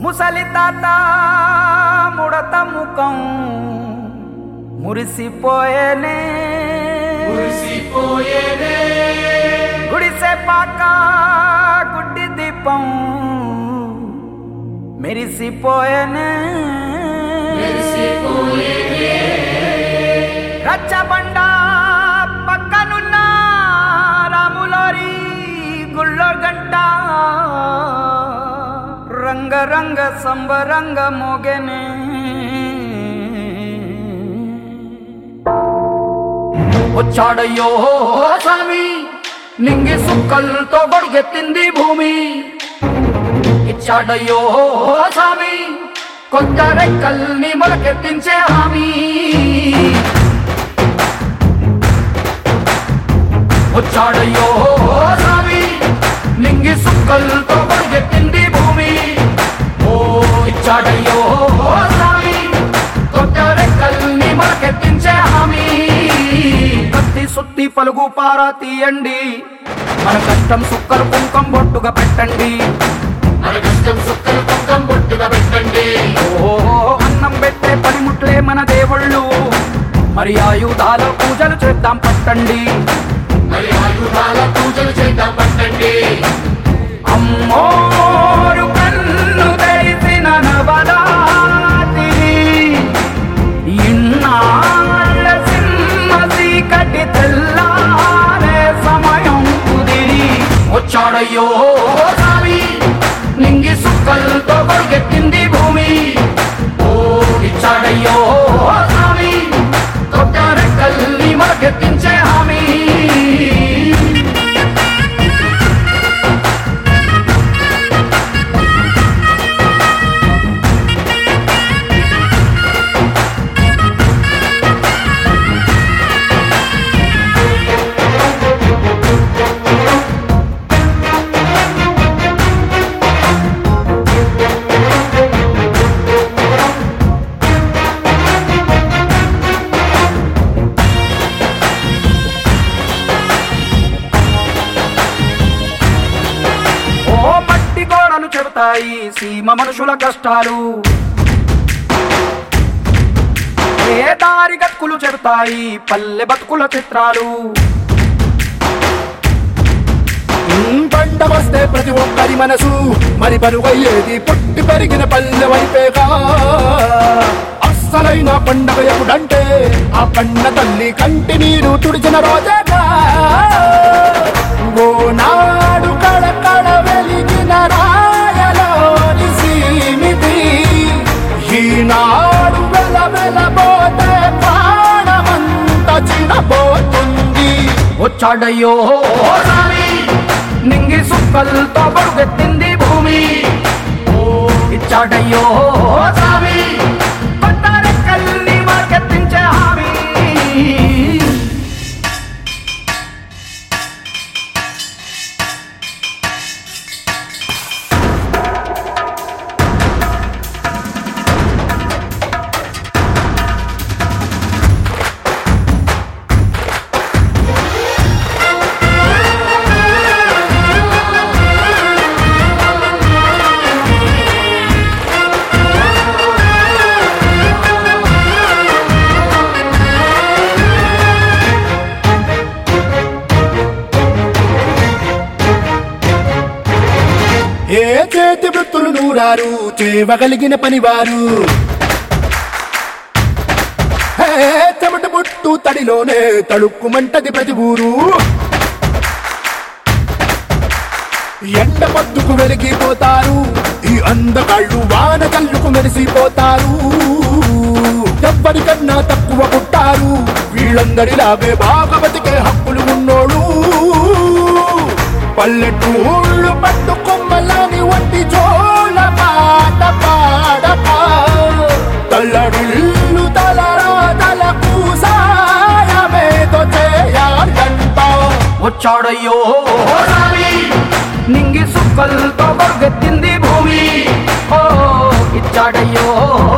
ముసలి తాత ముడత ముఖం మురిసిపోయేనే మురిసిపోయేనే గుడిసె పాక గుడ్డి దీపం మెరిసిపోయేనే మెరిసిపోయేనే రచ్చబండ పక్కనున్న రాములారి గుళ్ళో గంట రంగరంగ సంబరంగ మోగెనే వచ్చాడయ్యో స్వామి నింగి సుక్కలతో గొడుగెత్తింది భూమి ఇచ్చాడయ్యో స్వామి కొత్త రెక్కల్ని మొలకెత్తించే హామీ వచ్చాడయ్యో స్వామి నింగి సుక్కలతో గొడుగెత్తింది భూమి ఓ ఇచ్చాడయ్యో స్వామి కొత్త రెక్కల్ని మొలకెత్తించే హామీ కత్తి సుత్తి పలుగు పారా తీయండి మన కష్టం సుక్కలు కుంకం బొట్టుగా పెట్టండి మన కష్టం సుక్కలు కుంకం బొట్టుగా పెట్టండి ఓ అన్నం పెట్టే పనిముట్లే మన దేవుళ్ళు మరి ఆయుధాల పూజలు చేద్దాం పట్టండి మరి ఆయుధాల పూజలు చేద్దాం పట్టండి అమ్మోరు కన్ను తెరిసిన నవరాత్రి ఇన్నాళ్ళ సింహ చీకటి తెల్లారే సమయం కుదిరి వచ్చాడయ్యో స్వామి నింగి సుక్కలతో కొడుకెత్తింది భూమి ఓ ఇచ్చాడయ్యో స్వామి కొత్త రెక్కల్ని మనకెత్తించే హామీ ఓ మట్టి గోడలు చెబుతాయి సీమ మనుషుల కష్టాలు ఏ దారి గతుకులు చెబుతాయి పల్లె బతుకుల చిత్రాలు పంట వస్తే ప్రతి ఒక్కరి మనసు మరి పరువయ్యేది పుట్టి పెరిగిన పల్లె వైపేగా అస్సలైన పండగ ఎప్పుడంటే ఆ పండ తల్లి కంటి నీరు తుడిచిన రోజేగా ఓ నాడు కళకళ వెలిగిన రాయలోని సీమితి ఈనాడు వెల వెలబోతే ప్రాణమంత చిన్నబోతుంది వచ్చాడయ్యో స్వామి నింగి సుక్కలతో బరుగెత్తింది భూమి ఓ ఇచ్చాడయ్యో స్వామి కొత్త రెక్కల్ని మనకెత్తించే హామీ ఏ చేతి వృత్తులు నూరారు చేయగలిగిన పనివారు హే, చెమట పుట్టు తడిలోనే తడుక్కుమంటది ప్రతి ఊరు ఎండ పొద్దుకు వెలిగిపోతారు ఈ అందగాళ్ళు వాన కళ్ళుకు మెరిసిపోతారు ఎవ్వరికన్నా తక్కువ పుట్టారు వీళ్ళందరిలాగే బాగా బతికే హక్కులు ఉన్నోడు పల్లెటూళ్ళు పట్టు కొమ్మలని వంటి జోల పాట పాడక తల్లడిల్లు తలరా తలకు సాయమేదో చేయాలంట వచ్చాడయ్యో స్వామి నింగి సుక్కలతో బరుగెత్తింది భూమి ఓ ఇచ్చాడయ్యో